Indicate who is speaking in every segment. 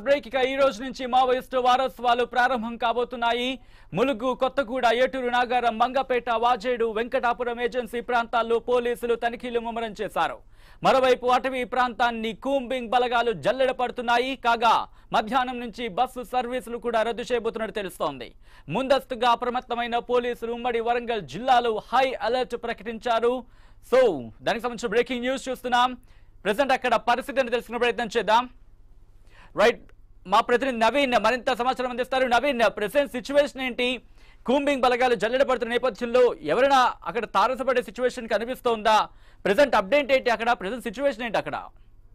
Speaker 1: break ఇక ఈ రోజు నుంచి మావోయిస్టు వారోత్సవాలు ప్రారంభం కాబోతున్నాయి ములుగు కొత్తగూడ ఏటూరు నాగారం మంగపేట వాజేడు వెంకటాపురం ఏజెన్సీ ప్రాంతాల్లో పోలీసులు తనిఖీలు ముమ్మరం చేశారు మరోవైపు అటవీ ప్రాంతాన్ని కూంబింగ్ బలగాలు జల్లెడ పడుతున్నాయి కాగా మధ్యాహ్నం నుంచి బస్సు సర్వీసులు కూడా రద్దు చేయబోతున్నట్టు తెలుస్తోంది ముందస్తుగా అప్రమత్తమైన పోలీసులు ఉమ్మడి వరంగల్ జిల్లాలో హై అలర్ట్ ప్రకటించారు సో దానికి సంబంధించిన బ్రేకింగ్ న్యూస్ చూస్తున్నాం ప్రజెంట్ అక్కడ పరిస్థితిని తెలుసుకునే ప్రయత్నం చేద్దాం రైట్ మా ప్రతినిధి నవీన్ మరింత సమాచారం అందిస్తారు నవీన్ ప్రెసెంట్ సిచ్యువేషన్ ఏంటి కూంబింగ్ బలగాలు జల్లెడ పడుతున్న నేపథ్యంలో ఎవరైనా అక్కడ తారసపడే సిచ్యువేషన్ కనిపిస్తోందా ప్రెసెంట్ అప్డేట్ ఏంటి అక్కడ ప్రెసెంట్ సిచ్యువేషన్ ఏంటి అక్కడ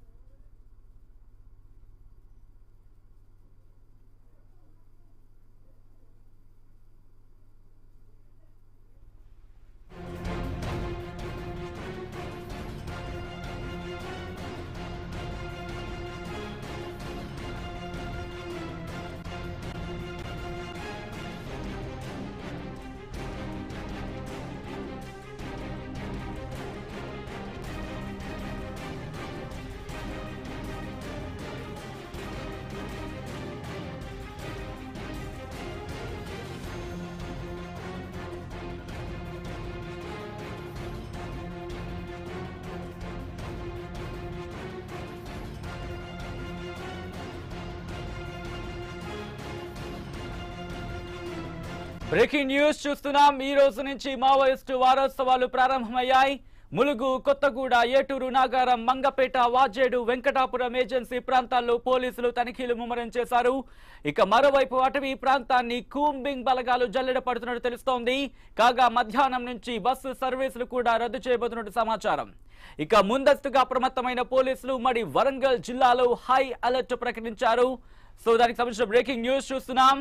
Speaker 1: బ్రేకింగ్ న్యూస్ చూస్తున్నాం ఈ రోజు నుంచి మావోయిస్టు వారోత్సవాలు ప్రారంభమయ్యాయి ములుగు కొత్తగూడ ఏటూరు నాగారం మంగపేట వాజేడు వెంకటాపురం ఏజెన్సీ ప్రాంతాల్లో పోలీసులు తనిఖీలు ముమ్మరం చేశారు ఇక మరోవైపు అటవీ ప్రాంతాన్ని కూంబింగ్ బలగాలు జల్లెడ పడుతున్నట్టు తెలుస్తోంది కాగా మధ్యాహ్నం నుంచి బస్సు సర్వీసులు కూడా రద్దు చేయబోతున్నట్టు సమాచారం ఇక ముందస్తుగా అప్రమత్తమైన పోలీసులు మరి వరంగల్ జిల్లాలో హై అలర్ట్ ప్రకటించారు సో దానికి సంబంధించిన బ్రేకింగ్ న్యూస్ చూస్తున్నాం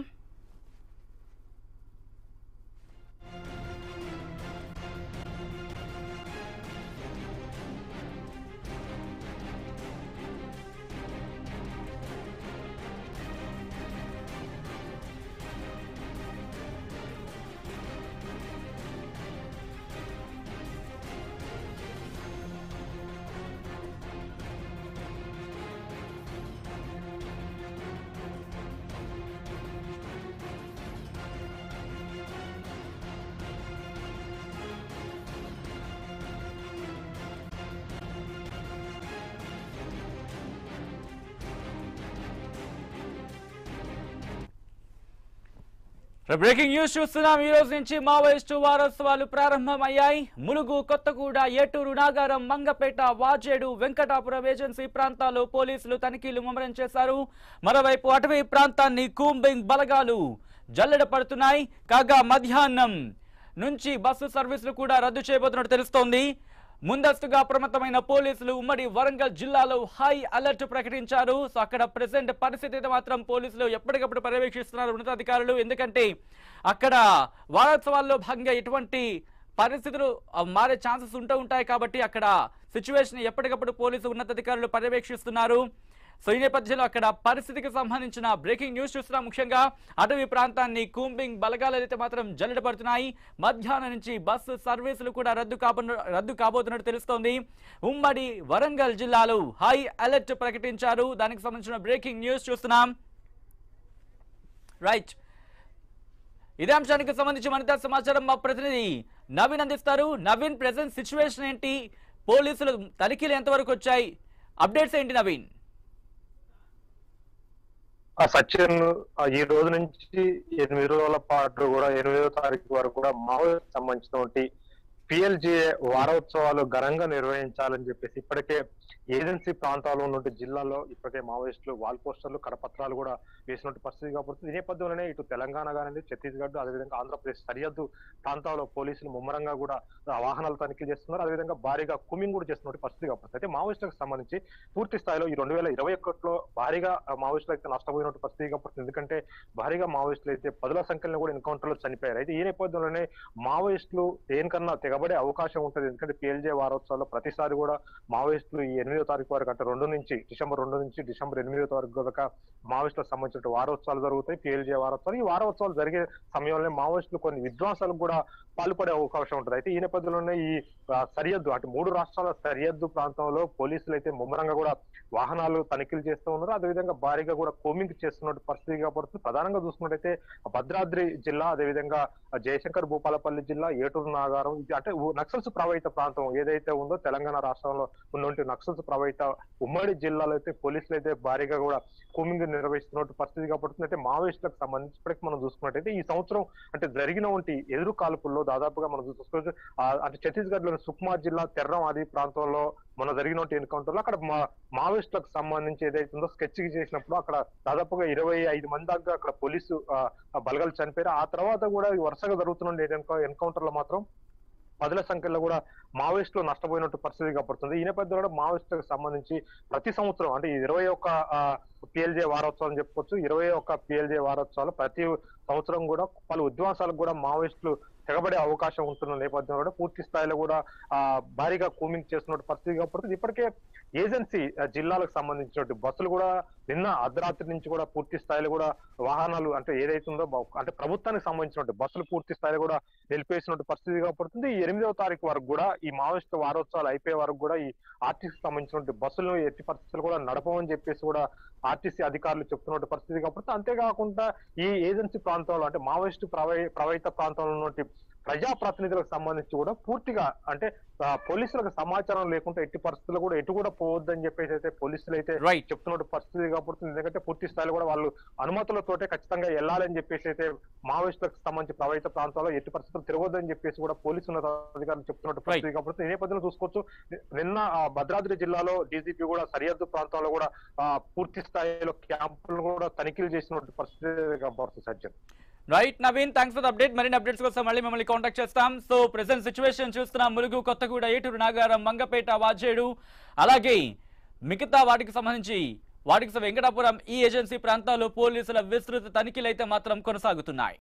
Speaker 1: బ్రేకింగ్ న్యూస్ చూస్తున్నాం ఈ రోజు నుంచి మావోయిస్టు వారోత్సవాలు ప్రారంభమయ్యాయి ములుగు కొత్తగూడ ఏటూరు నాగారం మంగపేట వాజేడు వెంకటాపురం ఏజెన్సీ ప్రాంతాల్లో పోలీసులు తనిఖీలు ముమ్మరం చేశారు మరోవైపు అటవీ ప్రాంతాన్ని కూంబింగ్ బలగాలు జల్లెడ పడుతున్నాయి కాగా మధ్యాహ్నం నుంచి బస్సు సర్వీసులు కూడా రద్దు చేయబోతున్నట్టు తెలుస్తోంది ముందస్తుగా అప్రమత్తమైన పోలీసులు ఉమ్మడి వరంగల్ జిల్లాలో హై అలర్ట్ ప్రకటించారు సో అక్కడ ప్రెసెంట్ పరిస్థితి అయితే మాత్రం పోలీసులు ఎప్పటికప్పుడు పర్యవేక్షిస్తున్నారు ఉన్నతాధికారులు ఎందుకంటే అక్కడ వారోత్సవాల్లో భాగంగా ఎటువంటి పరిస్థితులు ఆ, మారే ఛాన్సెస్ ఉంటూ ఉంటాయి కాబట్టి అక్కడ సిచ్యువేషన్ ఎప్పటికప్పుడు పోలీసు ఉన్నతాధికారులు పర్యవేక్షిస్తున్నారు సో ఈ నేపథ్యంలో అక్కడ పరిస్థితికి సంబంధించిన బ్రేకింగ్ న్యూస్ చూస్తున్నాం ముఖ్యంగా అటవీ ప్రాంతాన్ని కూంబింగ్ బలగాలు అయితే మాత్రం జల్లెడ పడుతున్నాయి మధ్యాహ్నం నుంచి బస్సు సర్వీసులు కూడా రద్దు కాబో రద్దు కాబోతున్నట్టు తెలుస్తోంది ఉమ్మడి వరంగల్ జిల్లాలో హై అలర్ట్ ప్రకటించారు దానికి సంబంధించిన బ్రేకింగ్ న్యూస్ చూస్తున్నాం రైట్ ఇదే అంశానికి సంబంధించి మరింత సమాచారం మా ప్రతినిధి నవీన్ అందిస్తారు నవీన్ ప్రెసెంట్ సిచ్యువేషన్ ఏంటి పోలీసులు తనిఖీలు ఎంతవరకు వచ్చాయి అప్డేట్స్ ఏంటి నవీన్
Speaker 2: ఆ సచిన్ ఆ ఈ రోజు నుంచి ఎనిమిది రోజుల పాటు కూడా ఎనిమిదో తారీఖు వరకు కూడా మావోయిస్ట్ సంబంధించినటువంటి పిఎల్జిఏ వారోత్సవాలు ఘనంగా నిర్వహించాలని చెప్పేసి ఇప్పటికే ఏజెన్సీ ప్రాంతాల్లో ఉన్నటువంటి జిల్లాల్లో ఇప్పటికే మావోయిస్టులు వాల్ పోస్టర్లు కరపత్రాలు కూడా వేసినటువంటి పరిస్థితి కాబట్టి ఈ నేపథ్యంలోనే ఇటు తెలంగాణ కానివ్వండి ఛత్తీస్గఢ్ అదేవిధంగా ఆంధ్రప్రదేశ్ సరిహద్దు ప్రాంతాల్లో పోలీసులు ముమ్మరంగా కూడా ఆ వాహనాలు తనిఖీ చేస్తున్నారు అదేవిధంగా భారీగా కుమింగ్ కూడా చేస్తున్నటువంటి పరిస్థితి కాబట్టి అయితే మావోయిస్టులకు సంబంధించి పూర్తి స్థాయిలో ఈ రెండు వేల ఇరవై ఒకటిలో భారీగా ఆ మావోయిస్టులు అయితే నష్టపోయినటువంటి పరిస్థితి కాబట్టి ఎందుకంటే భారీగా మావోయిస్టులు అయితే పదుల సంఖ్యలో కూడా ఎన్కౌంటర్ లో చనిపోయారు అయితే ఈ నేపథ్యంలోనే మావోయిస్టులు దేనికన్నా తెగ తెగబడే అవకాశం ఉంటుంది ఎందుకంటే పిఎల్జే వారోత్సవాల్లో ప్రతిసారి కూడా మావోయిస్టులు ఈ ఎనిమిదో తారీఖు వరకు అంటే రెండు నుంచి డిసెంబర్ రెండు నుంచి డిసెంబర్ ఎనిమిదో తారీఖు దాకా మావోయిస్టులకు సంబంధించిన వారోత్సవాలు జరుగుతాయి పిఎల్జే వారోత్సవాలు ఈ వారోత్సవాలు జరిగే సమయంలో మావోయిస్టులు కొన్ని విధ్వంసాలకు కూడా పాల్పడే అవకాశం ఉంటుంది అయితే ఈ నేపథ్యంలోనే ఈ ఆ, సరిహద్దు అంటే మూడు రాష్ట్రాల సరిహద్దు ప్రాంతంలో పోలీసులు అయితే ముమ్మరంగా కూడా వాహనాలు తనిఖీలు చేస్తూ ఉన్నారు అదేవిధంగా భారీగా కూడా కోమింగ్ చేస్తున్న పరిస్థితి కాబడుతుంది ప్రధానంగా చూసుకున్నట్టయితే భద్రాద్రి జిల్లా అదేవిధంగా జయశంకర్ భూపాలపల్లి జిల్లా ఏటూరు నాగారం ఇది అంటే ఊ- నక్సల్స్ ప్రభావిత ప్రాంతం ఏదైతే ఉందో తెలంగాణ రాష్ట్రంలో ఉన్నటువంటి నక్సల్స్ ప్రభావిత ఉమ్మడి జిల్లాలో అయితే పోలీసులు అయితే భారీగా కూడా కూమింగ్ నిర్వహిస్తున్నట్టు పరిస్థితి కాబడుతుంది అయితే మావోయిస్టులకు సంబంధించి ఇప్పటికి మనం చూసుకున్నట్టయితే ఈ సంవత్సరం అంటే జరిగినటువంటి ఎదురు కాల్పుల్లో దాదాపుగా మనం చూసుకోవచ్చు ఆ, అంటే ఛత్తీస్గఢ్ లోని సుక్మా జిల్లా తెర్రం ఆది ప్రాంతంలో మన జరిగినటువంటి ఎన్కౌంటర్ లో అక్కడ మా మావోయిస్టులకు సంబంధించి ఏదైతే ఉందో స్కెచ్ చేసినప్పుడు అక్కడ దాదాపుగా ఇరవై ఐదు మంది దాకా అక్కడ పోలీసు ఆ, ఆ బలగాలు చనిపోయారు ఆ తర్వాత కూడా ఈ వరుసగా జరుగుతున్న ఎన్కౌంటర్ లో మాత్రం పదుల సంఖ్యలో కూడా మావోయిస్టులు నష్టపోయినట్టు పరిస్థితి కనపడుతుంది ఈ నేపథ్యంలో కూడా మావోయిస్టులకు సంబంధించి ప్రతి సంవత్సరం అంటే ఈ ఇరవై ఒక్క పిఎల్జే వారోత్సవం చెప్పుకోవచ్చు ఇరవై ఒక్క పిఎల్జే వారోత్సవాలు ప్రతి సంవత్సరం కూడా పలు విధ్వంసాలకు కూడా మావోయిస్టులు తెగబడే అవకాశం ఉంటున్న నేపథ్యంలో కూడా పూర్తి స్థాయిలో కూడా ఆ భారీగా కూమింగ్ చేస్తున్న పరిస్థితి కనపడుతుంది ఇప్పటికే ఏజెన్సీ ఆ, జిల్లాలకు సంబంధించినటువంటి బస్సులు కూడా నిన్న అర్ధరాత్రి నుంచి కూడా పూర్తి స్థాయిలో కూడా వాహనాలు అంటే ఏదైతుందో బ- అంటే ప్రభుత్వానికి సంబంధించినటువంటి బస్సులు పూర్తి స్థాయిలో కూడా నిలిపేసినట్టు పరిస్థితి కనపడుతుంది ఈ ఎనిమిదవ తారీఖు వరకు కూడా ఈ మావోయిస్టు వారోత్సవాలు అయిపోయే వరకు కూడా ఈ ఆర్టీసీకి సంబంధించినటువంటి బస్సులను ఎట్టి పరిస్థితులు కూడా నడపమని చెప్పేసి కూడా ఆర్టీసీ అధికారులు చెప్తున్నట్టు పరిస్థితి కాబట్టి అంతేకాకుండా ఈ ఏజెన్సీ ప్రాంతంలో అంటే మావోయిస్టు ప్రవై ప్రవహిత ప్రాంతంలో ఉన్నటువంటి ప్రజాప్రతినిధులకు సంబంధించి కూడా పూర్తిగా అంటే ఆ, పోలీసులకు సమాచారం లేకుండా ఎట్టి పరిస్థితుల్లో కూడా ఎటు కూడా పోవద్దని చెప్పేసి అయితే పోలీసులు అయితే
Speaker 1: రైట్
Speaker 2: చెప్తున్నట్టు పరిస్థితి కాబట్టి ఎందుకంటే పూర్తి స్థాయిలో కూడా వాళ్ళు అనుమతులతోటే ఖచ్చితంగా వెళ్ళాలని చెప్పేసి అయితే మావోయిస్టులకు సంబంధించి ప్రభావిత ప్రాంతాల్లో ఎట్టి పరిస్థితులు తిరగొద్దని చెప్పేసి కూడా పోలీసు ఉన్నతాధికారులు చెప్తున్నట్టు పరిస్థితి కాబట్టి ఈ నేపథ్యంలో చూసుకోవచ్చు నిన్న ఆ, భద్రాద్రి జిల్లాలో డీజీపీ కూడా సరిహద్దు ప్రాంతాల్లో కూడా ఆ, పూర్తి స్థాయిలో క్యాంపులు కూడా తనిఖీలు చేసినట్టు పరిస్థితి కనబడుతుంది సజ్జన్
Speaker 1: right Naveen thanks for update మరిన్ని అప్డేట్స్ కోసం మళ్ళీ మిమ్మల్ని కాంటాక్ట్ చేస్తాం సో ప్రెసెంట్ సిచ్యువేషన్ చూస్తున్నాం ములుగు కొత్తగూడ ఏటూరు నాగారం మంగపేట వాజేడు అలాగే మిగతా వాటికి సంబంధించి వాటికి వెంకటాపురం ఈ ఏజెన్సీ ప్రాంతాల్లో పోలీసుల విస్తృత తనిఖీలు అయితే మాత్రం కొనసాగుతున్నాయి